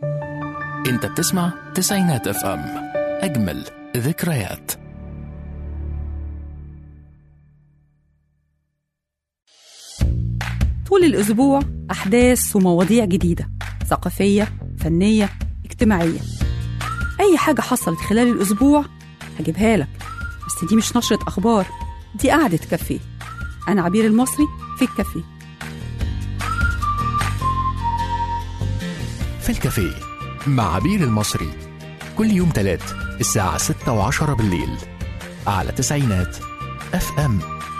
انت بتسمع تسعينات اف ام اجمل ذكريات طول الأسبوع أحداث ومواضيع جديدة ثقافية فنية اجتماعية أي حاجة حصلت خلال الأسبوع هجيبها لك بس دي مش نشرة أخبار دي قعدة كافيه أنا عبير المصري في الكافيه في الكافيه مع عبير المصري كل يوم تلات الساعة ستة وعشرة بالليل على تسعينات اف ام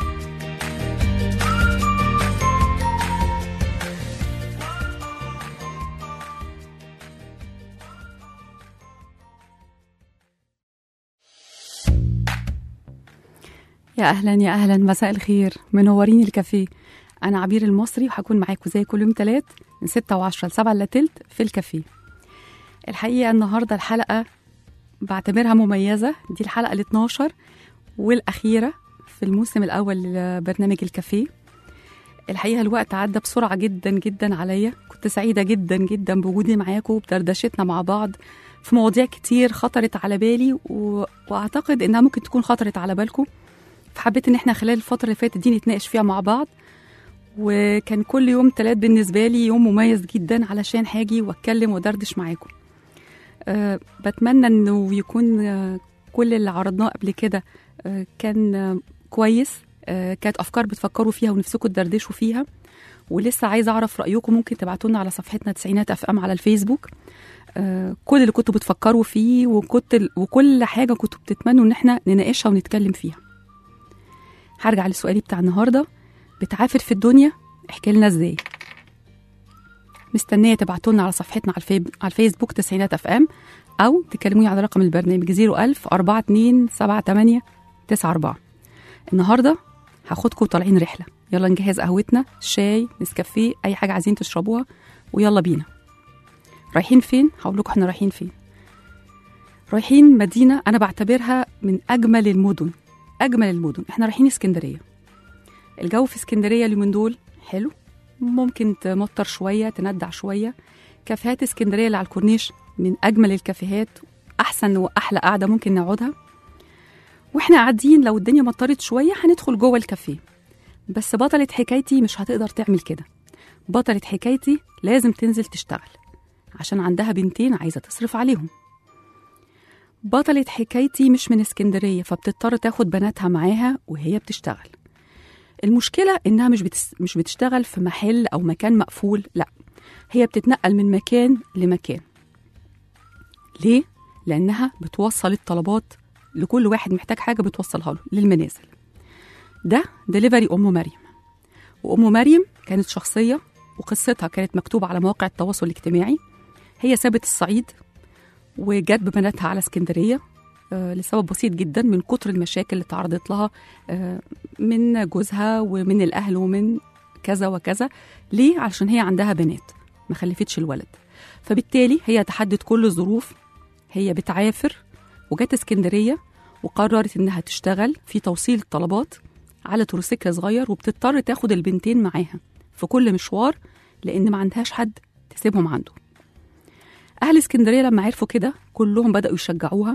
يا أهلا يا أهلا مساء الخير منورين الكافيه أنا عبير المصري وهكون معاكم زي كل يوم تلات من ستة وعشرة لسبعة إلا تلت في الكافيه الحقيقة النهاردة الحلقة بعتبرها مميزة دي الحلقة ال 12 والأخيرة في الموسم الأول لبرنامج الكافيه الحقيقة الوقت عدى بسرعة جدا جدا عليا كنت سعيدة جدا جدا بوجودي معاكم وبدردشتنا مع بعض في مواضيع كتير خطرت على بالي و... وأعتقد إنها ممكن تكون خطرت على بالكم فحبيت إن إحنا خلال الفترة اللي فاتت دي نتناقش فيها مع بعض وكان كل يوم تلات بالنسبة لي يوم مميز جدا علشان هاجي واتكلم ودردش معاكم أه بتمنى انه يكون أه كل اللي عرضناه قبل كده أه كان أه كويس أه كانت افكار بتفكروا فيها ونفسكم تدردشوا فيها ولسه عايزه اعرف رايكم ممكن تبعتوا لنا على صفحتنا تسعينات اف ام على الفيسبوك أه كل اللي كنتوا بتفكروا فيه وكنت وكل حاجه كنتوا بتتمنوا ان احنا نناقشها ونتكلم فيها هرجع لسؤالي بتاع النهارده بتعافر في الدنيا احكي لنا ازاي مستنيه تبعتوا لنا على صفحتنا على, الفيب... على الفيسبوك تسعينات اف ام او تكلموني على رقم البرنامج 01000 42 78 94 النهارده هاخدكم طالعين رحله يلا نجهز قهوتنا شاي نسكافيه اي حاجه عايزين تشربوها ويلا بينا رايحين فين هقول لكم احنا رايحين فين رايحين مدينه انا بعتبرها من اجمل المدن اجمل المدن احنا رايحين اسكندريه الجو في اسكندريه اليومين دول حلو ممكن تمطر شويه تندع شويه كافيهات اسكندريه اللي على الكورنيش من اجمل الكافيهات احسن واحلى قعده ممكن نقعدها واحنا قاعدين لو الدنيا مطرت شويه هندخل جوه الكافيه بس بطلة حكايتي مش هتقدر تعمل كده بطلة حكايتي لازم تنزل تشتغل عشان عندها بنتين عايزة تصرف عليهم بطلة حكايتي مش من اسكندرية فبتضطر تاخد بناتها معاها وهي بتشتغل المشكلة إنها مش بتس... مش بتشتغل في محل أو مكان مقفول لا هي بتتنقل من مكان لمكان ليه؟ لأنها بتوصل الطلبات لكل واحد محتاج حاجة بتوصلها له للمنازل ده دليفري أم مريم وأم مريم كانت شخصية وقصتها كانت مكتوبة على مواقع التواصل الاجتماعي هي سابت الصعيد وجت ببناتها على اسكندرية آه لسبب بسيط جدا من كتر المشاكل اللي تعرضت لها آه من جوزها ومن الأهل ومن كذا وكذا ليه؟ علشان هي عندها بنات ما خلفتش الولد فبالتالي هي تحدت كل الظروف هي بتعافر وجت اسكندرية وقررت إنها تشتغل في توصيل الطلبات على تروسيكل صغير وبتضطر تاخد البنتين معاها في كل مشوار لأن ما عندهاش حد تسيبهم عنده أهل اسكندرية لما عرفوا كده كلهم بدأوا يشجعوها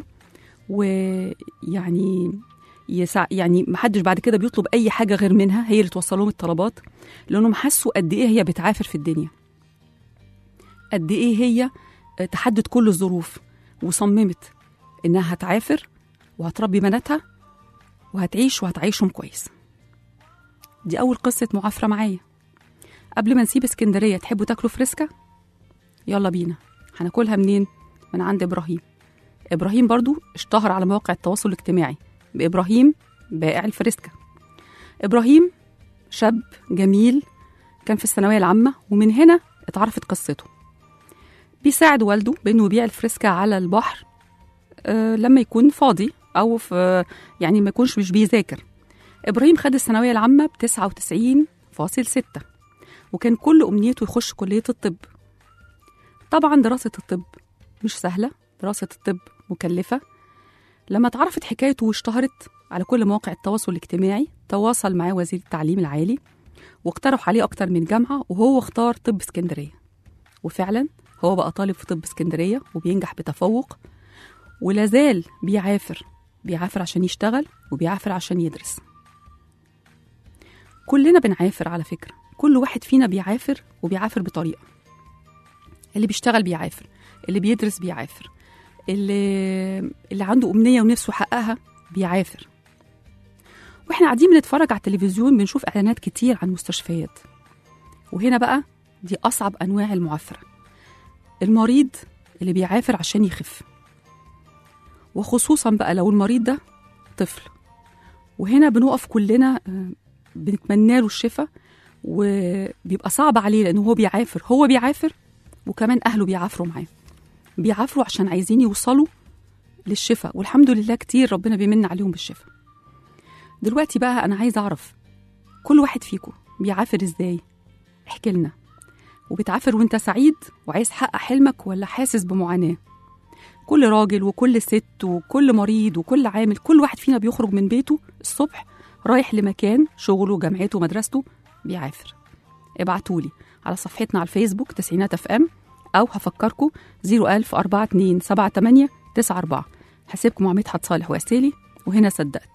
ويعني يسع يعني ما حدش بعد كده بيطلب اي حاجه غير منها هي اللي توصل لهم الطلبات لانهم حسوا قد ايه هي بتعافر في الدنيا قد ايه هي تحدد كل الظروف وصممت انها هتعافر وهتربي بناتها وهتعيش وهتعيشهم كويس دي اول قصه معافره معايا قبل ما نسيب اسكندريه تحبوا تاكلوا فريسكا يلا بينا هناكلها منين من عند ابراهيم ابراهيم برضو اشتهر على مواقع التواصل الاجتماعي بإبراهيم بائع الفريسكا إبراهيم شاب جميل كان في الثانوية العامة ومن هنا اتعرفت قصته بيساعد والده بأنه يبيع الفريسكا على البحر أه لما يكون فاضي أو في يعني ما يكونش مش بيذاكر إبراهيم خد الثانوية العامة بتسعة وتسعين فاصل ستة وكان كل أمنيته يخش كلية الطب طبعا دراسة الطب مش سهلة دراسة الطب مكلفة لما اتعرفت حكايته واشتهرت على كل مواقع التواصل الاجتماعي تواصل معاه وزير التعليم العالي واقترح عليه أكتر من جامعة وهو اختار طب اسكندرية وفعلا هو بقى طالب في طب اسكندرية وبينجح بتفوق ولازال بيعافر بيعافر عشان يشتغل وبيعافر عشان يدرس كلنا بنعافر على فكرة كل واحد فينا بيعافر وبيعافر بطريقة اللي بيشتغل بيعافر اللي بيدرس بيعافر اللي اللي عنده أمنية ونفسه يحققها بيعافر واحنا قاعدين بنتفرج على التلفزيون بنشوف اعلانات كتير عن مستشفيات وهنا بقى دي اصعب انواع المعافره المريض اللي بيعافر عشان يخف وخصوصا بقى لو المريض ده طفل وهنا بنقف كلنا آه، بنتمنى له الشفاء وبيبقى صعب عليه لانه هو بيعافر هو بيعافر وكمان اهله بيعافروا معاه بيعافروا عشان عايزين يوصلوا للشفاء والحمد لله كتير ربنا بيمن عليهم بالشفاء دلوقتي بقى انا عايزه اعرف كل واحد فيكم بيعافر ازاي احكي لنا وبتعافر وانت سعيد وعايز تحقق حلمك ولا حاسس بمعاناه كل راجل وكل ست وكل مريض وكل عامل كل واحد فينا بيخرج من بيته الصبح رايح لمكان شغله جامعته مدرسته بيعافر ابعتولي على صفحتنا على الفيسبوك تسعينات اف ام او هفكركم 01000 42 78 94 هسيبكم مع مدحت صالح واسيلي وهنا صدقت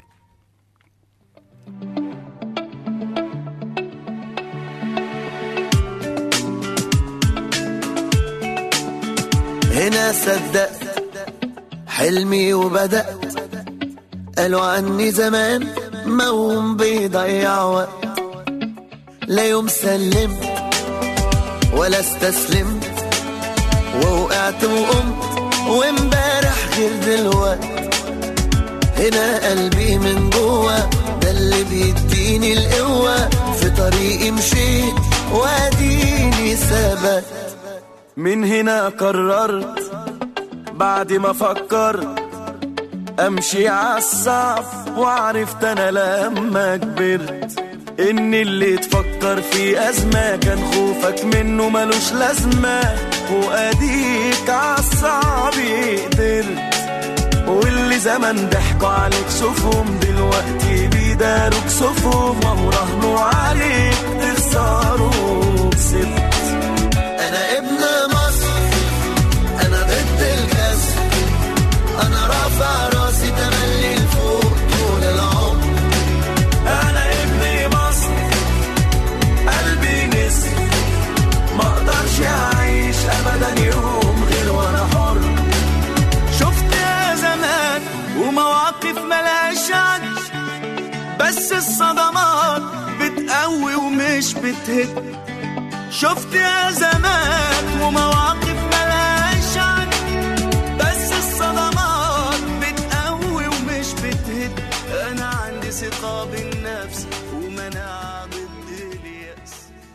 هنا صدقت حلمي وبدأت قالوا عني زمان موم بيضيع وقت لا يوم سلمت ولا استسلمت ووقعت وقمت وامبارح غير دلوقت هنا قلبي من جوه ده اللي بيديني القوة في طريقي مشيت واديني ثبت من هنا قررت بعد ما فكرت امشي عالصعب وعرفت انا لما كبرت ان اللي تفكر في ازمة كان خوفك منه ملوش لازمة واديك عالصعب قدرت واللي زمان ضحكوا عليك شوفهم دلوقتي بيداروك صفهم وهو رهنوا عليك تخسروا كسبت انا ابن مصر انا ضد الكسر انا رافع راسي تملي لفوق طول العمر انا ابن مصر قلبي نسر ما اقدرش اعيش ابدا يوم غير وانا حر شفت يا زمان ومواقف ملهاش عد بس الصدمات بتقوي ومش بتهد شفت يا زمان ومواقف ملهاش عد بس الصدمات بتقوي ومش بتهد انا عندي ثقة بالنفس ومناعة ضد اليأس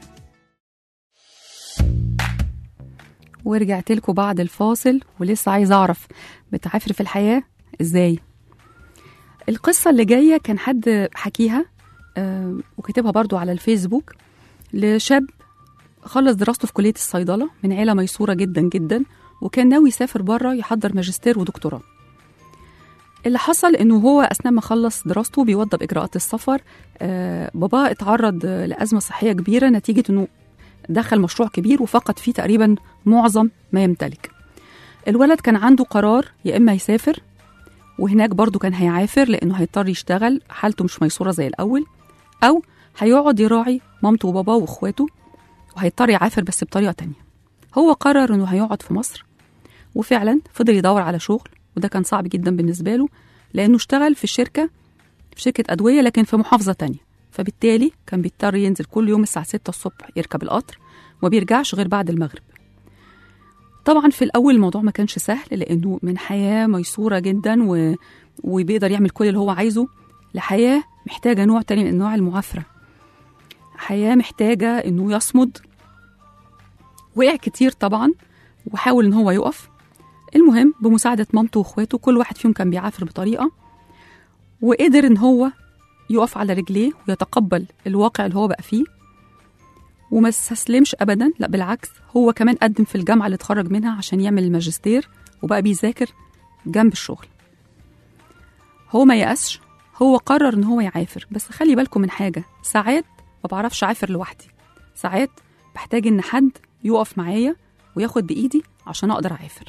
ورجعت لكم بعد الفاصل ولسه عايزه اعرف بتعافر في الحياه ازاي القصه اللي جايه كان حد حكيها آه، وكتبها برضو على الفيسبوك لشاب خلص دراسته في كليه الصيدله من عيله ميسوره جدا جدا وكان ناوي يسافر بره يحضر ماجستير ودكتوراه اللي حصل انه هو اثناء ما خلص دراسته بيوضب اجراءات السفر آه، باباه اتعرض آه، لازمه صحيه كبيره نتيجه انه دخل مشروع كبير وفقد فيه تقريبا معظم ما يمتلك الولد كان عنده قرار يا اما يسافر وهناك برضه كان هيعافر لانه هيضطر يشتغل حالته مش ميسوره زي الاول او هيقعد يراعي مامته وباباه واخواته وهيضطر يعافر بس بطريقه تانية هو قرر انه هيقعد في مصر وفعلا فضل يدور على شغل وده كان صعب جدا بالنسبه له لانه اشتغل في شركه في شركه ادويه لكن في محافظه تانية فبالتالي كان بيضطر ينزل كل يوم الساعه 6 الصبح يركب القطر وما بيرجعش غير بعد المغرب طبعا في الاول الموضوع ما كانش سهل لانه من حياه ميسوره جدا و... وبيقدر يعمل كل اللي هو عايزه لحياه محتاجه نوع تاني من انواع المعافره حياه محتاجه انه يصمد وقع كتير طبعا وحاول ان هو يقف المهم بمساعده مامته واخواته كل واحد فيهم كان بيعافر بطريقه وقدر ان هو يقف على رجليه ويتقبل الواقع اللي هو بقى فيه وما استسلمش ابدا لا بالعكس هو كمان قدم في الجامعه اللي اتخرج منها عشان يعمل الماجستير وبقى بيذاكر جنب الشغل هو ما يأسش هو قرر ان هو يعافر بس خلي بالكم من حاجه ساعات ما بعرفش اعافر لوحدي ساعات بحتاج ان حد يقف معايا وياخد بايدي عشان اقدر اعافر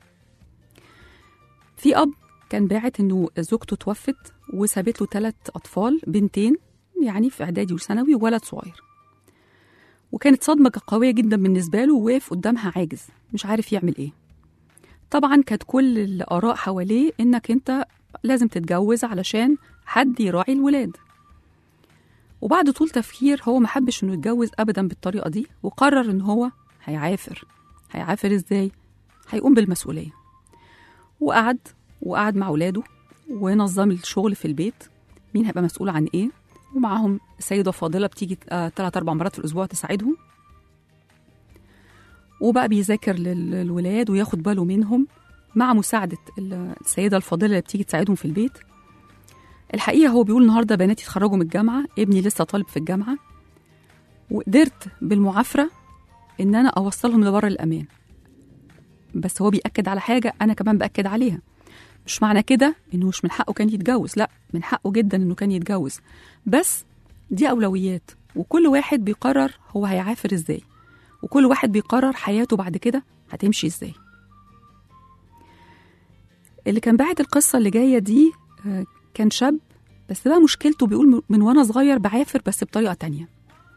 في اب كان باعت انه زوجته توفت وسابت له ثلاث اطفال بنتين يعني في اعدادي وثانوي وولد صغير وكانت صدمه قويه جدا بالنسبه له وواقف قدامها عاجز مش عارف يعمل ايه طبعا كانت كل الاراء حواليه انك انت لازم تتجوز علشان حد يراعي الولاد وبعد طول تفكير هو ما حبش انه يتجوز ابدا بالطريقه دي وقرر ان هو هيعافر هيعافر ازاي هيقوم بالمسؤوليه وقعد وقعد مع ولاده ونظم الشغل في البيت مين هيبقى مسؤول عن ايه ومعاهم سيدة فاضلة بتيجي آه، تلات أربع مرات في الأسبوع تساعدهم وبقى بيذاكر لل- للولاد وياخد باله منهم مع مساعدة ال- السيدة الفاضلة اللي بتيجي تساعدهم في البيت الحقيقة هو بيقول النهاردة بناتي اتخرجوا من الجامعة ابني لسه طالب في الجامعة وقدرت بالمعافرة إن أنا أوصلهم لبر الأمان بس هو بيأكد على حاجة أنا كمان بأكد عليها مش معنى كده إنه مش من حقه كان يتجوز لا من حقه جدا إنه كان يتجوز بس دي أولويات وكل واحد بيقرر هو هيعافر إزاي وكل واحد بيقرر حياته بعد كده هتمشي إزاي اللي كان باعت القصة اللي جاية دي آه، كان شاب بس بقى مشكلته بيقول من وانا صغير بعافر بس بطريقة تانية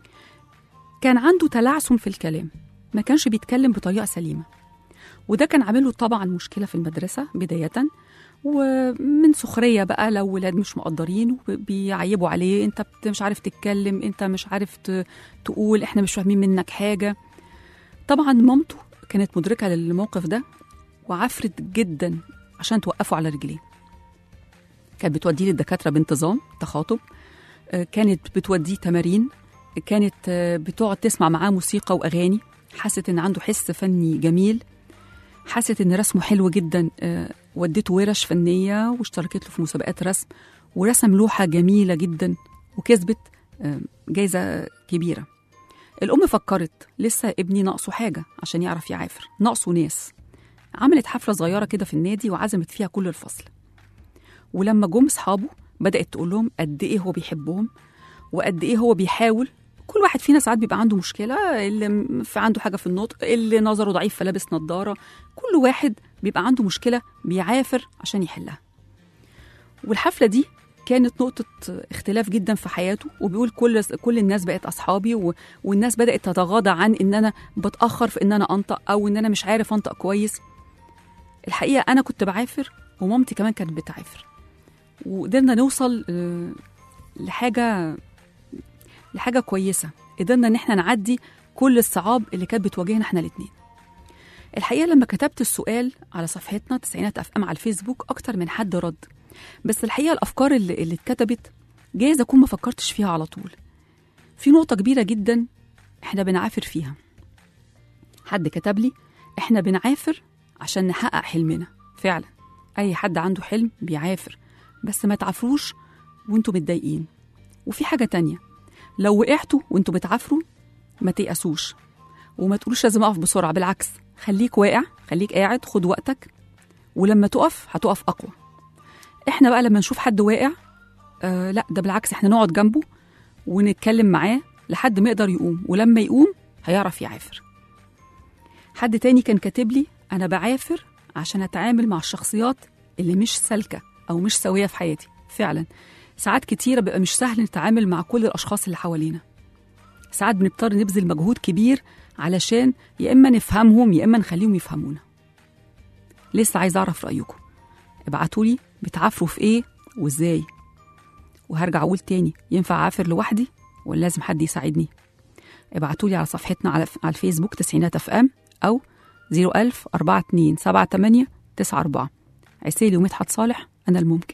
كان عنده تلعثم في الكلام ما كانش بيتكلم بطريقة سليمة وده كان عامل له طبعا مشكلة في المدرسة بداية ومن سخرية بقى لو ولاد مش مقدرين بيعيبوا عليه انت بت- مش عارف تتكلم انت مش عارف ت- تقول احنا مش فاهمين منك حاجة طبعا مامته كانت مدركة للموقف ده وعفرت جدا عشان توقفه على رجليه كانت بتوديه للدكاترة بانتظام تخاطب آه، كانت بتوديه تمارين كانت آه، بتقعد تسمع معاه موسيقى وأغاني حست إن عنده حس فني جميل حست إن رسمه حلو جدا آه، ودته ورش فنية واشتركت له في مسابقات رسم ورسم لوحة جميلة جدا وكسبت آه، جايزة كبيرة الأم فكرت لسه ابني ناقصه حاجة عشان يعرف يعافر ناقصه ناس عملت حفلة صغيرة كده في النادي وعزمت فيها كل الفصل ولما جم اصحابه بدات تقول لهم قد ايه هو بيحبهم وقد ايه هو بيحاول كل واحد فينا ساعات بيبقى عنده مشكله اللي م- في عنده حاجه في النطق اللي نظره ضعيف فلابس نظاره كل واحد بيبقى عنده مشكله بيعافر عشان يحلها والحفله دي كانت نقطة اختلاف جدا في حياته وبيقول كل كل الناس بقت أصحابي و... والناس بدأت تتغاضى عن إن أنا بتأخر في إن أنا أنطق أو إن أنا مش عارف أنطق كويس الحقيقة أنا كنت بعافر ومامتي كمان كانت بتعافر وقدرنا نوصل آه، لحاجة لحاجة كويسة قدرنا إن احنا نعدي كل الصعاب اللي كانت بتواجهنا احنا الاتنين الحقيقة لما كتبت السؤال على صفحتنا تسعينات أف أم على الفيسبوك أكتر من حد رد بس الحقيقة الأفكار اللي, اللي اتكتبت جايز أكون ما فكرتش فيها على طول في نقطة كبيرة جدا احنا بنعافر فيها حد كتب لي احنا بنعافر عشان نحقق حلمنا فعلا أي حد عنده حلم بيعافر بس ما تعافروش وانتوا متضايقين وفي حاجة تانية لو وقعتوا وانتوا بتعافروا ما تيأسوش وما تقولوش لازم اقف بسرعة بالعكس خليك واقع خليك قاعد خد وقتك ولما تقف هتقف أقوى احنا بقى لما نشوف حد واقع آه لا ده بالعكس احنا نقعد جنبه ونتكلم معاه لحد ما يقدر يقوم ولما يقوم هيعرف يعافر حد تاني كان كاتب لي انا بعافر عشان اتعامل مع الشخصيات اللي مش سالكه او مش سويه في حياتي فعلا ساعات كتيره بيبقى مش سهل نتعامل مع كل الاشخاص اللي حوالينا ساعات بنضطر نبذل مجهود كبير علشان يا اما نفهمهم يا اما نخليهم يفهمونا لسه عايز اعرف رايكم ابعتوا لي بتعافروا في ايه وازاي وهرجع اقول تاني ينفع اعافر لوحدي ولا لازم حد يساعدني ابعتوا لي على صفحتنا على على الفيسبوك تسعينات اف ام او 01000 42 78 94 عسيلي ومدحت صالح انا الممكن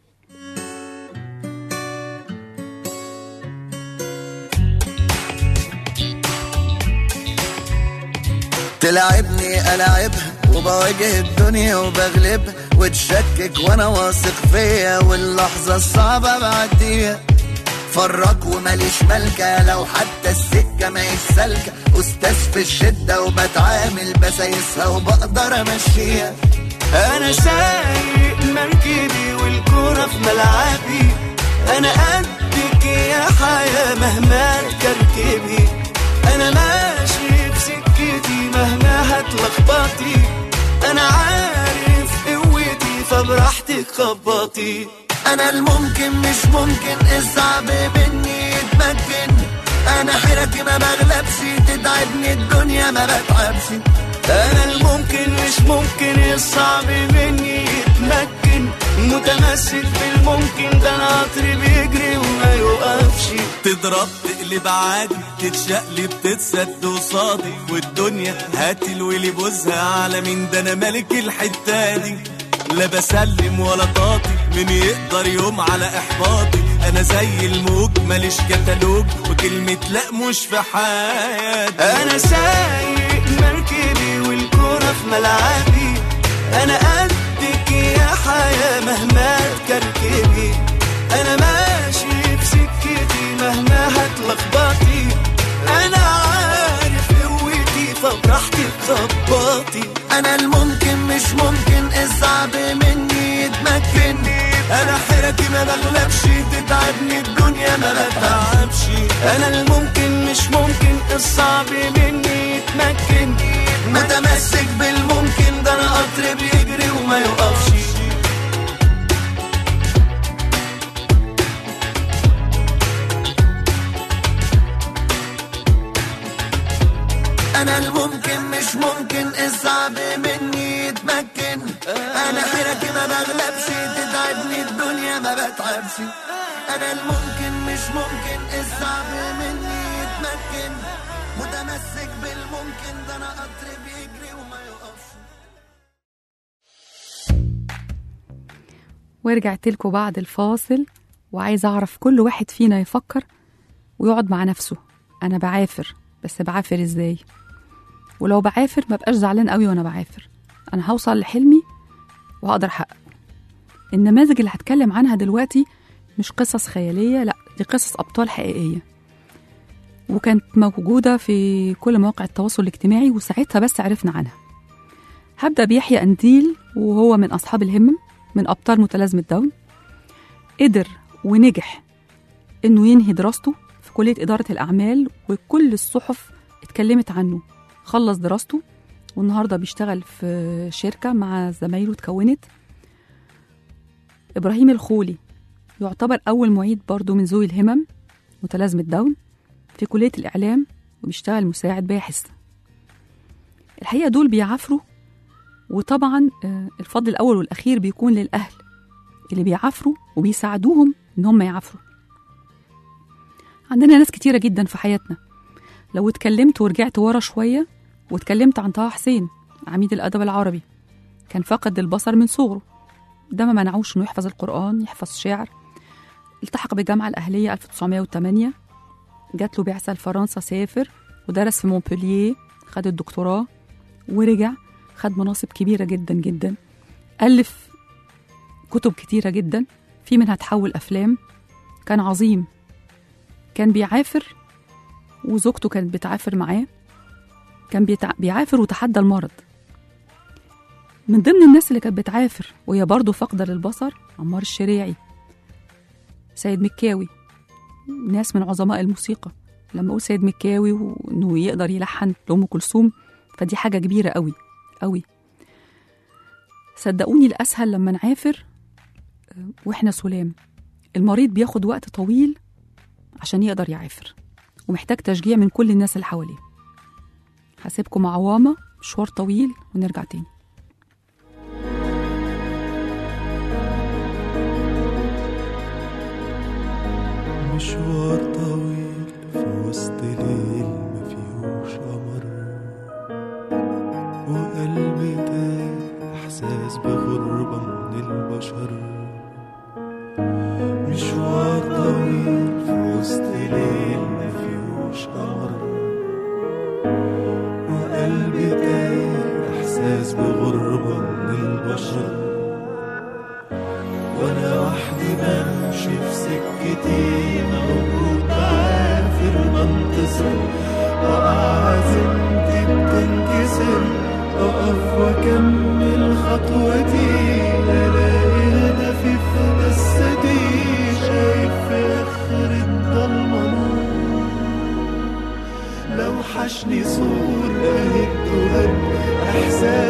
تلعبني ألعبها وبواجه الدنيا وبغلبها وتشكك وانا واثق فيا واللحظة الصعبة بعديها فرق وماليش ملكة لو حتى السكة ما سالكة أستاذ في الشدة وبتعامل بسايسها وبقدر أمشيها انا سايق مركبي والكرة في ملعبي انا قدك يا حياة مهما تكركبي انا ماشي بسكتي مهما خبطي انا عارف قوتي فبراحتك خبطي انا الممكن مش ممكن الصعب مني يتمكن انا حيرتي ما بغلبش تتعبني الدنيا ما بتعبش انا الممكن مش ممكن الصعب مني يتمكن متمسك بالممكن ده انا قطر بيجري وما يوقفش تضرب تقلب عادي تتشقلب تتسد قصادي والدنيا هات الويلي بوزها على مين ده انا ملك الحته دي لا بسلم ولا طاطي مين يقدر يوم على احباطي انا زي الموج ماليش كتالوج وكلمه لا مش في حياتي انا سايق مركبي والكرة في ملعبي انا قدك يا حياة مهما تكركبي انا ماشي في سكتي مهما هتلخبطي انا عارف قوتي فبراحتك خبطي انا الممكن مش ممكن الصعب مني يتمكن انا حيرتي ما بغلبش تتعبني الدنيا ما بتعبش انا الممكن مش ممكن الصعب مني يتمكن متمسك بالممكن ده انا قطر بيجري وما يوقفش انا الممكن مش ممكن الصعب مني يتمكن انا حيرتي ما بغلبش تتعبني الدنيا ما بتعبش انا الممكن مش ممكن الصعب مني يتمكن متمسك بالممكن ده انا قطر بيجري وما يوقفش ورجعت لكم بعد الفاصل وعايزة أعرف كل واحد فينا يفكر ويقعد مع نفسه أنا بعافر بس بعافر إزاي ولو بعافر ما بقاش زعلان قوي وأنا بعافر أنا هوصل لحلمي وهقدر أحققه النماذج اللي هتكلم عنها دلوقتي مش قصص خيالية لا دي قصص أبطال حقيقية وكانت موجودة في كل مواقع التواصل الاجتماعي وساعتها بس عرفنا عنها هبدأ بيحيى أنديل وهو من أصحاب الهمم من أبطال متلازمة داون قدر ونجح إنه ينهي دراسته في كلية إدارة الأعمال وكل الصحف اتكلمت عنه خلص دراسته والنهاردة بيشتغل في شركة مع زمايله اتكونت إبراهيم الخولي يعتبر أول معيد برضه من ذوي الهمم متلازمة داون في كلية الإعلام وبيشتغل مساعد باحث الحقيقة دول بيعافروا وطبعا آه، الفضل الأول والأخير بيكون للأهل اللي بيعافروا وبيساعدوهم إن هم يعافروا عندنا ناس كتيرة جدا في حياتنا لو اتكلمت ورجعت ورا شوية واتكلمت عن طه حسين عميد الأدب العربي كان فقد البصر من صغره ده ما منعوش إنه يحفظ القرآن يحفظ شعر التحق بالجامعة الأهلية 1908 جات له بعثة لفرنسا سافر ودرس في مونبلييه خد الدكتوراه ورجع خد مناصب كبيرة جدا جدا ألف كتب كتيرة جدا في منها تحول أفلام كان عظيم كان بيعافر وزوجته كانت بتعافر معاه كان بيتع... بيعافر وتحدى المرض من ضمن الناس اللي كانت بتعافر وهي برضه فاقدة للبصر عمار الشريعي سيد مكاوي ناس من عظماء الموسيقى لما اقول سيد مكاوي وانه يقدر يلحن لأم كلثوم فدي حاجة كبيرة قوي قوي صدقوني الأسهل لما نعافر آه، وإحنا سلام المريض بياخد وقت طويل عشان يقدر يعافر ومحتاج تشجيع من كل الناس اللي حواليه هسيبكم مع عوامة مشوار طويل ونرجع تاني مشوار طويل في وسط ليل ما فيهوش قمر وقلبي تاه احساس بغربة من البشر مشوار طويل في وسط ليل ما فيهوش قمر وقلبي تاه احساس بغربة من البشر وانا وحدي بمشي في سكتي موجود بعافر بنتصر اقع عزيمتي بتنكسر اقف واكمل خطوتي الاقي هدفي في قصتي شايف في اخر الضلمه نور لو حشني صور اهد وهد احساس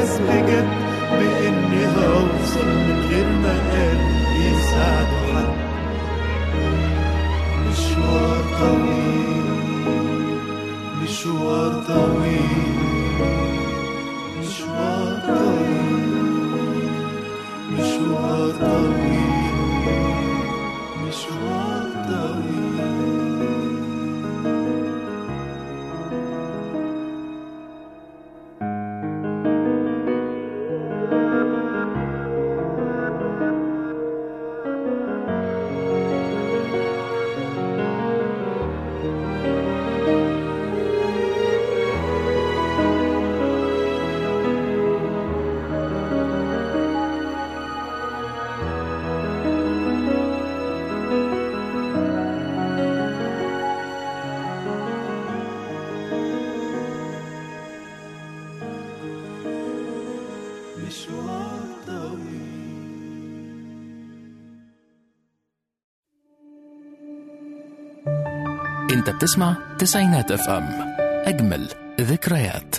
مشوار طويل انت بتسمع تسعينات اف ام اجمل ذكريات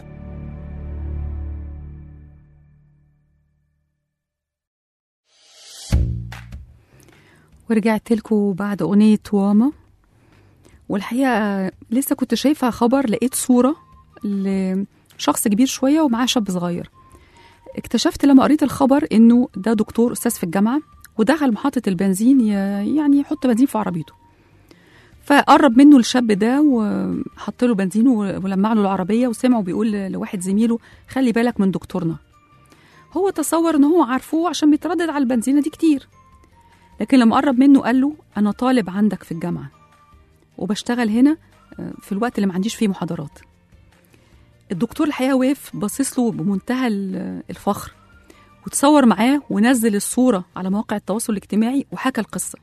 ورجعت لكم بعد أغنية واما والحقيقة لسه كنت شايفة خبر لقيت صورة لشخص كبير شوية ومعاه شاب صغير اكتشفت لما قريت الخبر انه ده دكتور استاذ في الجامعة ودخل محطة البنزين ي- يعني يحط بنزين في عربيته فقرب منه الشاب ده وحط له بنزين و- ولمع له العربية وسمعه بيقول ل- لواحد زميله خلي بالك من دكتورنا هو تصور ان هو عارفه عشان بيتردد على البنزينة دي كتير لكن لما قرب منه قال له أنا طالب عندك في الجامعة وبشتغل هنا آه، في الوقت اللي ما عنديش فيه محاضرات الدكتور الحقيقة وقف باصص له بمنتهى ال- الفخر وتصور معاه ونزل الصورة على مواقع التواصل الاجتماعي وحكى القصة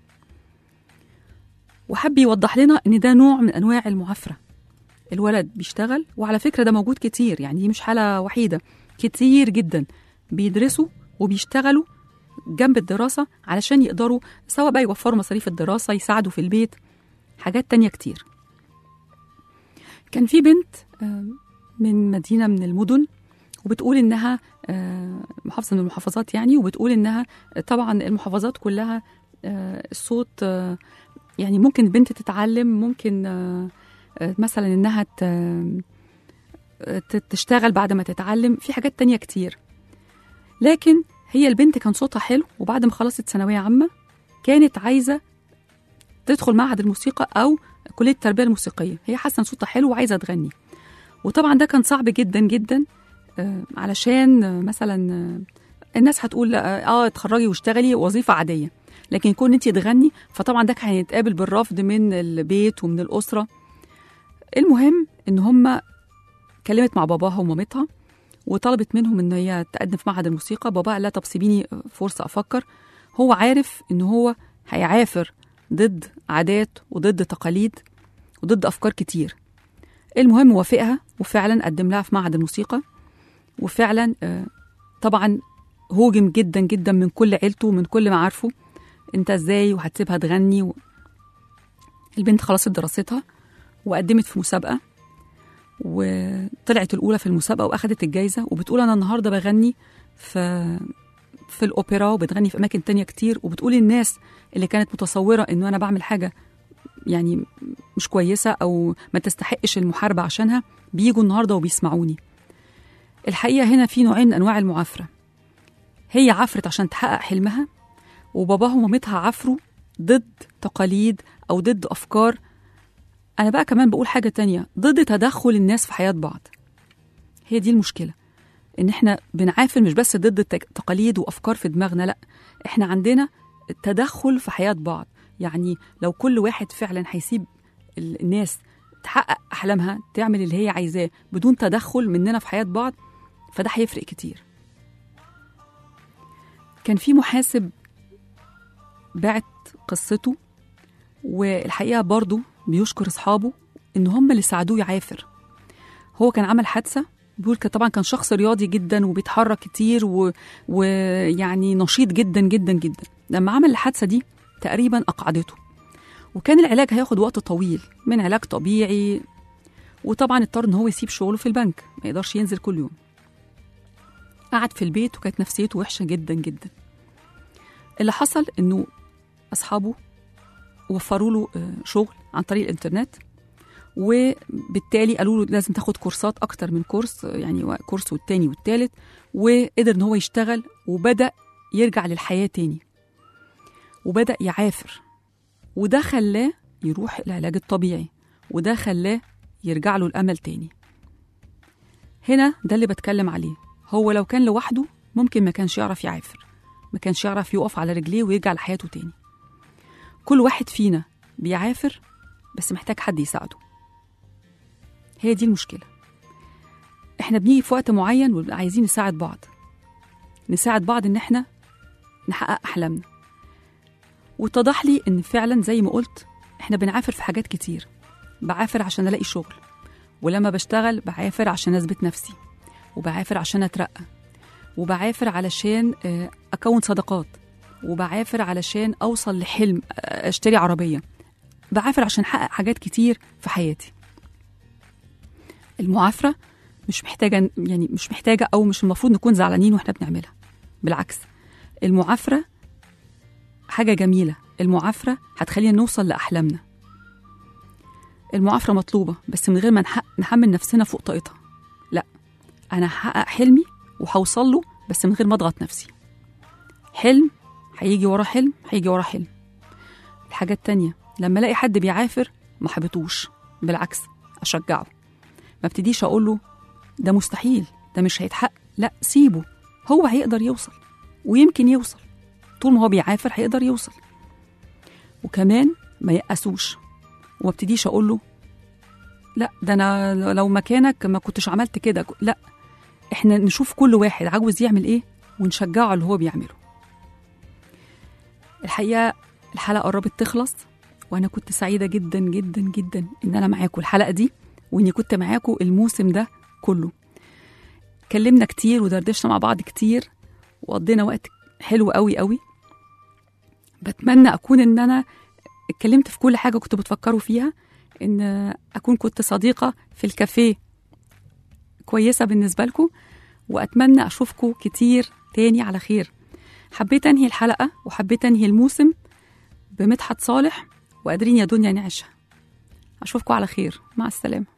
وحب يوضح لنا إن ده نوع من أنواع المعافرة الولد بيشتغل وعلى فكرة ده موجود كتير يعني دي مش حالة وحيدة كتير جدا بيدرسوا وبيشتغلوا جنب الدراسة علشان يقدروا سواء بقى يوفروا مصاريف الدراسة يساعدوا في البيت حاجات تانية كتير كان في بنت آه، من مدينة من المدن وبتقول إنها آه، محافظة من المحافظات يعني وبتقول إنها طبعا المحافظات كلها آه، الصوت آه، يعني ممكن البنت تتعلم ممكن آه، آه، مثلا إنها ت- آه، ت- تشتغل بعد ما تتعلم في حاجات تانية كتير لكن هي البنت كان صوتها حلو وبعد ما خلصت ثانوية عامة كانت عايزة تدخل معهد الموسيقى أو كلية التربية الموسيقية هي حاسة إن صوتها حلو وعايزة تغني وطبعا ده كان صعب جدا جدا آه، علشان آه، مثلا آه، الناس هتقول اه آه، اتخرجي واشتغلي وظيفة عادية لكن كون انت تغني فطبعا ده كان هيتقابل بالرفض من البيت ومن الأسرة المهم ان هم كلمت مع باباها ومامتها وطلبت منهم ان هي تقدم في معهد الموسيقى بابا قال لها طب سيبيني فرصه افكر هو عارف ان هو هيعافر ضد عادات وضد تقاليد وضد افكار كتير المهم وافقها وفعلا قدم لها في معهد الموسيقى وفعلا آه، طبعا هوجم جدا جدا من كل عيلته ومن كل معارفه انت ازاي وهتسيبها تغني و... البنت خلصت دراستها وقدمت في مسابقه وطلعت الأولى في المسابقة وأخدت الجايزة وبتقول أنا النهاردة بغني في في الأوبرا وبتغني في أماكن تانية كتير وبتقول الناس اللي كانت متصورة إنه أنا بعمل حاجة يعني مش كويسة أو ما تستحقش المحاربة عشانها بيجوا النهاردة وبيسمعوني الحقيقة هنا في نوعين من أنواع المعافرة هي عفرت عشان تحقق حلمها وباباها ومامتها عفروا ضد تقاليد أو ضد أفكار أنا بقى كمان بقول حاجة تانية ضد تدخل الناس في حياة بعض هي دي المشكلة إن إحنا بنعافر مش بس ضد التك- تقاليد وأفكار في دماغنا لأ إحنا عندنا التدخل في حياة بعض يعني لو كل واحد فعلا هيسيب ال- الناس تحقق أحلامها تعمل اللي هي عايزاه بدون تدخل مننا في حياة بعض فده هيفرق كتير كان في محاسب بعت قصته والحقيقة برضو بيشكر أصحابه إن هم اللي ساعدوه يعافر هو كان عمل حادثة بيقول كان- طبعا كان شخص رياضي جدا وبيتحرك كتير و- ويعني نشيط جدا جدا جدا لما عمل الحادثة دي تقريبا أقعدته وكان العلاج هياخد وقت طويل من علاج طبيعي وطبعا اضطر ان هو يسيب شغله في البنك ما يقدرش ينزل كل يوم قعد في البيت وكانت نفسيته وحشة جدا جدا اللي حصل انه اصحابه وفروا له آه، شغل عن طريق الانترنت وبالتالي قالوا له لازم تاخد كورسات اكتر من كورس يعني و- كورس والتاني والتالت وقدر ان هو يشتغل وبدا يرجع للحياه تاني وبدا يعافر وده خلاه يروح العلاج الطبيعي وده خلاه يرجع له الامل تاني هنا ده اللي بتكلم عليه هو لو كان لوحده ممكن ما كانش يعرف يعافر ما كانش يعرف يقف على رجليه ويرجع لحياته تاني كل واحد فينا بيعافر بس محتاج حد يساعده هي دي المشكلة احنا بنيجي في وقت معين وبنبقى عايزين نساعد بعض نساعد بعض ان احنا نحقق احلامنا واتضح لي ان فعلا زي ما قلت احنا بنعافر في حاجات كتير بعافر عشان الاقي شغل ولما بشتغل بعافر عشان اثبت نفسي وبعافر عشان اترقى وبعافر علشان آه، اكون صداقات وبعافر علشان اوصل لحلم آه، اشتري عربيه بعافر عشان احقق حاجات كتير في حياتي المعافره مش محتاجه يعني مش محتاجه او مش المفروض نكون زعلانين واحنا بنعملها بالعكس المعافره حاجه جميله المعافره هتخلينا نوصل لاحلامنا المعافره مطلوبه بس من غير ما نحق- نحمل نفسنا فوق طاقتها لا انا هحقق حلمي وهوصل له بس من غير ما اضغط نفسي حلم هيجي ورا حلم هيجي ورا حلم الحاجة التانية لما الاقي حد بيعافر ما حبطوش بالعكس اشجعه ما ابتديش اقول له ده مستحيل ده مش هيتحقق لا سيبه هو هيقدر يوصل ويمكن يوصل طول ما هو بيعافر هيقدر يوصل وكمان ما يأسوش وما ابتديش اقول له لا ده انا لو مكانك ما كنتش عملت كده لا احنا نشوف كل واحد عاوز يعمل ايه ونشجعه على اللي هو بيعمله الحقيقه الحلقه قربت تخلص وانا كنت سعيده جدا جدا جدا ان انا معاكم الحلقه دي واني كنت معاكم الموسم ده كله اتكلمنا كتير ودردشنا مع بعض كتير وقضينا وقت حلو قوي قوي بتمنى اكون ان انا اتكلمت في كل حاجه كنتوا بتفكروا فيها ان اكون كنت صديقه في الكافيه كويسه بالنسبه لكم واتمنى اشوفكم كتير تاني على خير حبيت انهي الحلقه وحبيت انهي الموسم بمدحت صالح وقادرين يا دنيا نعيشها اشوفكم على خير مع السلامه